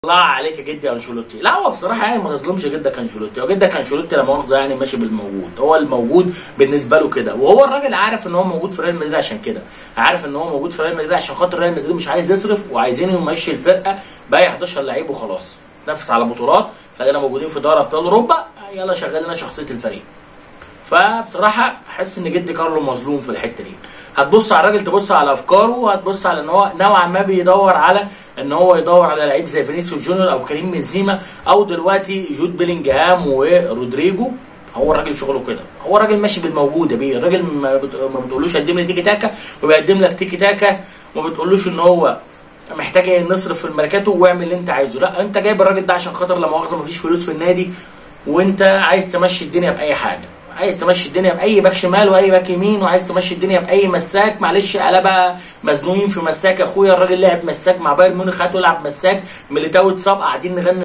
الله عليك يا جدي انشيلوتي لا هو بصراحه يعني ما تظلمش جدك انشيلوتي هو جدك انشيلوتي لا مؤاخذه يعني ماشي بالموجود هو الموجود بالنسبه له كده وهو الراجل عارف ان هو موجود في ريال مدريد عشان كده عارف ان هو موجود في ريال مدريد عشان خاطر ريال مدريد مش عايز يصرف وعايزينه يمشي الفرقه باقي 11 لعيب وخلاص تنافس على بطولات خلينا موجودين في دوري ابطال اوروبا يلا شغل لنا شخصيه الفريق فبصراحه احس ان جدي كارلو مظلوم في الحته دي هتبص على الراجل تبص على افكاره هتبص على ان هو نوعا ما بيدور على ان هو يدور على لعيب زي فينيسيوس جونيور او كريم بنزيما او دلوقتي جود بيلينجهام ورودريجو هو الراجل شغله كده هو الراجل ماشي بالموجود يا بيه الراجل ما, بت... ما بتقولوش قدم لي تيكي تاكا وبيقدم لك تيكي تاكا وما بتقولوش ان هو محتاج نصرف في الميركاتو واعمل اللي انت عايزه لا انت جايب الراجل ده عشان خاطر لا مؤاخذه مفيش فلوس في النادي وانت عايز تمشي الدنيا باي حاجه عايز تمشي الدنيا باي باك شمال واي باك يمين وعايز تمشي الدنيا باي مساك معلش قلبها مزنوقين في مساك يا اخويا الراجل لعب مساك مع بايرن ميونخ هاتوا يلعب مساك ميليتاو اتصاب قاعدين نغني